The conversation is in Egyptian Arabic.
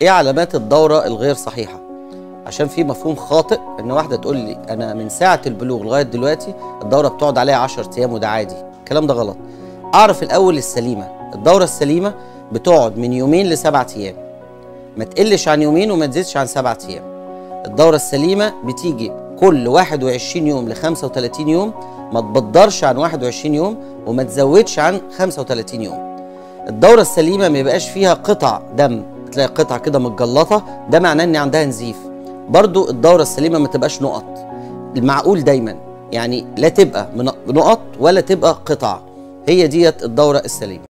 ايه علامات الدوره الغير صحيحه عشان في مفهوم خاطئ ان واحده تقول لي انا من ساعه البلوغ لغايه دلوقتي الدوره بتقعد عليها 10 ايام وده عادي الكلام ده غلط اعرف الاول السليمه الدوره السليمه بتقعد من يومين لسبعة ايام ما تقلش عن يومين وما تزيدش عن سبعة ايام الدوره السليمه بتيجي كل 21 يوم ل 35 يوم ما تبدرش عن 21 يوم وما تزودش عن 35 يوم الدورة السليمة ما يبقاش فيها قطع دم تلاقي قطع كده متجلطة ده معناه ان عندها نزيف برضو الدورة السليمة ما تبقاش نقط المعقول دايما يعني لا تبقى من- نقط ولا تبقى قطع هي ديت الدورة السليمة